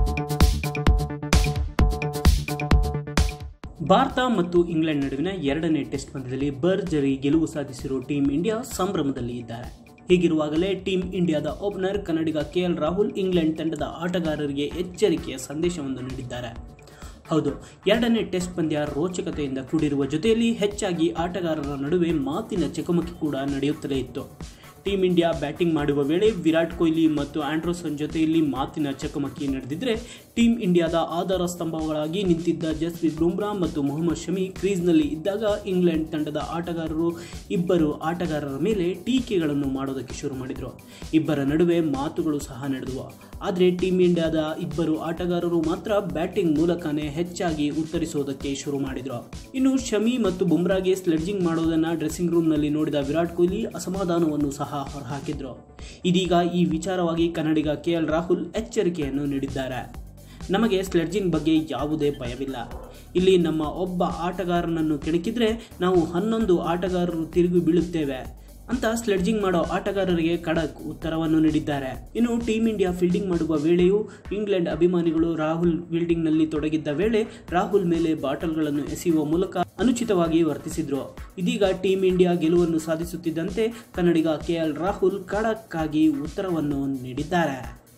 ಭಾರತ ಮತ್ತು ಇಂಗ್ಲೆಂಡ್ ನಡುವಿನ ಎರಡನೇ ಟೆಸ್ಟ್ ಪಂದ್ಯದಲ್ಲಿ ಭರ್ಜರಿ ಗೆಲುವು ಸಾಧಿಸಿರುವ ಟೀಂ ಇಂಡಿಯಾ ಸಂಭ್ರಮದಲ್ಲಿ ಇದ್ದಾರೆ ಹೀಗಿರುವಾಗಲೇ ಟೀಂ ಇಂಡಿಯಾದ ಓಪನರ್ ಕನ್ನಡಿಗ ಕೆಎಲ್ ರಾಹುಲ್ ಇಂಗ್ಲೆಂಡ್ ತಂಡದ ಆಟಗಾರರಿಗೆ ಎಚ್ಚರಿಕೆಯ ಸಂದೇಶವನ್ನು ನೀಡಿದ್ದಾರೆ ಹೌದು ಎರಡನೇ ಟೆಸ್ಟ್ ಪಂದ್ಯ ರೋಚಕತೆಯಿಂದ ಕೂಡಿರುವ ಜೊತೆಯಲ್ಲಿ ಹೆಚ್ಚಾಗಿ ಆಟಗಾರರ ನಡುವೆ ಮಾತಿನ ಚಕಮಕಿ ಕೂಡ ನಡೆಯುತ್ತಲೇ ಇತ್ತು ಟೀಂ ಇಂಡಿಯಾ ಬ್ಯಾಟಿಂಗ್ ಮಾಡುವ ವೇಳೆ ವಿರಾಟ್ ಕೊಹ್ಲಿ ಮತ್ತು ಆಂಡ್ರೋಸನ್ ಜೊತೆಯಲ್ಲಿ ಮಾತಿನ ಚಕಮಕಿ ನಡೆದಿದ್ದರೆ ಟೀಂ ಇಂಡಿಯಾದ ಆಧಾರ ಸ್ತಂಭಗಳಾಗಿ ನಿಂತಿದ್ದ ಜಸ್ಪ್ರೀತ್ ಬುಮ್ರಾ ಮತ್ತು ಮೊಹಮ್ಮದ್ ಶಮಿ ಕ್ರೀಸ್ನಲ್ಲಿ ಇದ್ದಾಗ ಇಂಗ್ಲೆಂಡ್ ತಂಡದ ಆಟಗಾರರು ಇಬ್ಬರು ಆಟಗಾರರ ಮೇಲೆ ಟೀಕೆಗಳನ್ನು ಮಾಡೋದಕ್ಕೆ ಶುರು ಮಾಡಿದರು ಇಬ್ಬರ ನಡುವೆ ಮಾತುಗಳು ಸಹ ನಡೆದವು ಆದರೆ ಟೀಂ ಇಂಡಿಯಾದ ಇಬ್ಬರು ಆಟಗಾರರು ಮಾತ್ರ ಬ್ಯಾಟಿಂಗ್ ಮೂಲಕನೇ ಹೆಚ್ಚಾಗಿ ಉತ್ತರಿಸೋದಕ್ಕೆ ಶುರು ಮಾಡಿದರು ಇನ್ನು ಶಮಿ ಮತ್ತು ಬುಮ್ರಾಗೆ ಸ್ಲೆಡ್ಜಿಂಗ್ ಮಾಡೋದನ್ನು ಡ್ರೆಸ್ಸಿಂಗ್ ರೂಮ್ನಲ್ಲಿ ನೋಡಿದ ವಿರಾಟ್ ಕೊಹ್ಲಿ ಅಸಮಾಧಾನವನ್ನು ಸಹ ಹೊರಹಾಕಿದ್ರು ಇದೀಗ ಈ ವಿಚಾರವಾಗಿ ಕನ್ನಡಿಗ ಕೆಎಲ್ ರಾಹುಲ್ ಎಚ್ಚರಿಕೆಯನ್ನು ನೀಡಿದ್ದಾರೆ ನಮಗೆ ಸ್ಲೆಡ್ಜಿಂಗ್ ಬಗ್ಗೆ ಯಾವುದೇ ಭಯವಿಲ್ಲ ಇಲ್ಲಿ ನಮ್ಮ ಒಬ್ಬ ಆಟಗಾರನನ್ನು ಕೆಣಕಿದ್ರೆ ನಾವು ಹನ್ನೊಂದು ಆಟಗಾರರು ತಿರುಗಿ ಬೀಳುತ್ತೇವೆ ಅಂತ ಸ್ಲೆಡ್ಜಿಂಗ್ ಮಾಡೋ ಆಟಗಾರರಿಗೆ ಖಡಕ್ ಉತ್ತರವನ್ನು ನೀಡಿದ್ದಾರೆ ಇನ್ನು ಟೀಂ ಇಂಡಿಯಾ ಫೀಲ್ಡಿಂಗ್ ಮಾಡುವ ವೇಳೆಯೂ ಇಂಗ್ಲೆಂಡ್ ಅಭಿಮಾನಿಗಳು ರಾಹುಲ್ ಫೀಲ್ಡಿಂಗ್ನಲ್ಲಿ ತೊಡಗಿದ್ದ ವೇಳೆ ರಾಹುಲ್ ಮೇಲೆ ಬಾಟಲ್ಗಳನ್ನು ಎಸೆಯುವ ಮೂಲಕ ಅನುಚಿತವಾಗಿ ವರ್ತಿಸಿದ್ರು ಇದೀಗ ಟೀಂ ಇಂಡಿಯಾ ಗೆಲುವನ್ನು ಸಾಧಿಸುತ್ತಿದ್ದಂತೆ ಕನ್ನಡಿಗ ಕೆಎಲ್ ರಾಹುಲ್ ಖಡಕ್ ಆಗಿ ಉತ್ತರವನ್ನು ನೀಡಿದ್ದಾರೆ